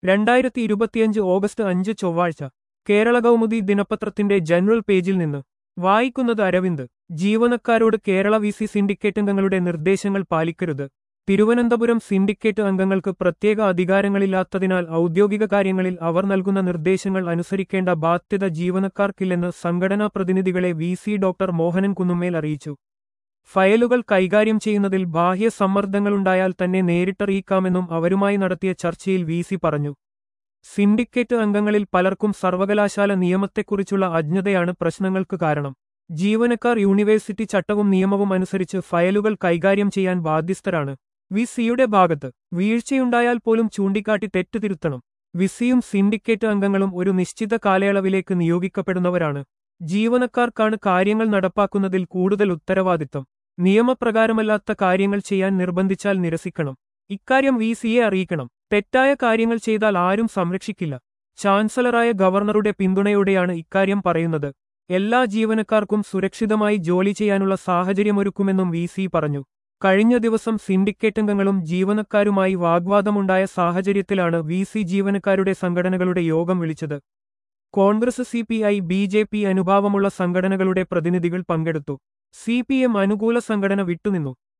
രണ്ടായിരത്തി ഇരുപത്തിയഞ്ച് ഓഗസ്റ്റ് അഞ്ച് ചൊവ്വാഴ്ച കേരള കൗമുദി ദിനപത്രത്തിന്റെ ജനറൽ പേജിൽ നിന്ന് വായിക്കുന്നത് അരവിന്ദ് ജീവനക്കാരോട് കേരള വി സി സിൻഡിക്കേറ്റ് അംഗങ്ങളുടെ നിർദ്ദേശങ്ങൾ പാലിക്കരുത് തിരുവനന്തപുരം സിൻഡിക്കേറ്റ് അംഗങ്ങൾക്ക് പ്രത്യേക അധികാരങ്ങളില്ലാത്തതിനാൽ ഔദ്യോഗിക കാര്യങ്ങളിൽ അവർ നൽകുന്ന നിർദ്ദേശങ്ങൾ അനുസരിക്കേണ്ട ബാധ്യത ജീവനക്കാർക്കില്ലെന്ന് സംഘടനാ പ്രതിനിധികളെ V C doctor Mohanan Kunnummel അറിയിച്ചു ഫയലുകൾ കൈകാര്യം ചെയ്യുന്നതിൽ ബാഹ്യ സമ്മർദ്ദങ്ങളുണ്ടായാൽ തന്നെ നേരിട്ടറിയിക്കാമെന്നും അവരുമായി നടത്തിയ ചർച്ചയിൽ വി സി പറഞ്ഞു സിൻഡിക്കേറ്റ് അംഗങ്ങളിൽ പലർക്കും സർവകലാശാല നിയമത്തെക്കുറിച്ചുള്ള അജ്ഞതയാണ് പ്രശ്നങ്ങൾക്ക് കാരണം ജീവനക്കാർ യൂണിവേഴ്സിറ്റി ചട്ടവും നിയമവും അനുസരിച്ച് ഫയലുകൾ കൈകാര്യം ചെയ്യാൻ ബാധ്യസ്ഥരാണ് വി സിയുടെ ഭാഗത്ത് വീഴ്ചയുണ്ടായാൽ പോലും ചൂണ്ടിക്കാട്ടി തെറ്റ് തിരുത്തണം വിസിയും സിൻഡിക്കേറ്റ് അംഗങ്ങളും ഒരു നിശ്ചിത കാലയളവിലേക്ക് നിയോഗിക്കപ്പെടുന്നവരാണ് ജീവനക്കാർക്കാണ് കാര്യങ്ങൾ നടപ്പാക്കുന്നതിൽ കൂടുതൽ ഉത്തരവാദിത്തം നിയമപ്രകാരമല്ലാത്ത കാര്യങ്ങൾ ചെയ്യാൻ നിർബന്ധിച്ചാൽ നിരസിക്കണം ഇക്കാര്യം വി സിയെ അറിയിക്കണം തെറ്റായ കാര്യങ്ങൾ ചെയ്താൽ ആരും സംരക്ഷിക്കില്ല ചാൻസലറായ ഗവർണറുടെ പിന്തുണയോടെയാണ് ഇക്കാര്യം പറയുന്നത് എല്ലാ ജീവനക്കാർക്കും സുരക്ഷിതമായി ജോലി ചെയ്യാനുള്ള സാഹചര്യമൊരുക്കുമെന്നും വി സി പറഞ്ഞു കഴിഞ്ഞ ദിവസം സിൻഡിക്കേറ്റ് അംഗങ്ങളും ജീവനക്കാരുമായി വാഗ്വാദമുണ്ടായ സാഹചര്യത്തിലാണ് വി സി ജീവനക്കാരുടെ സംഘടനകളുടെ യോഗം വിളിച്ചത് Congress C P I B J P അനുഭാവമുള്ള സംഘടനകളുടെ പ്രതിനിധികൾ പങ്കെടുത്തു സി പി എം അനുകൂല സംഘടന വിട്ടുനിന്നു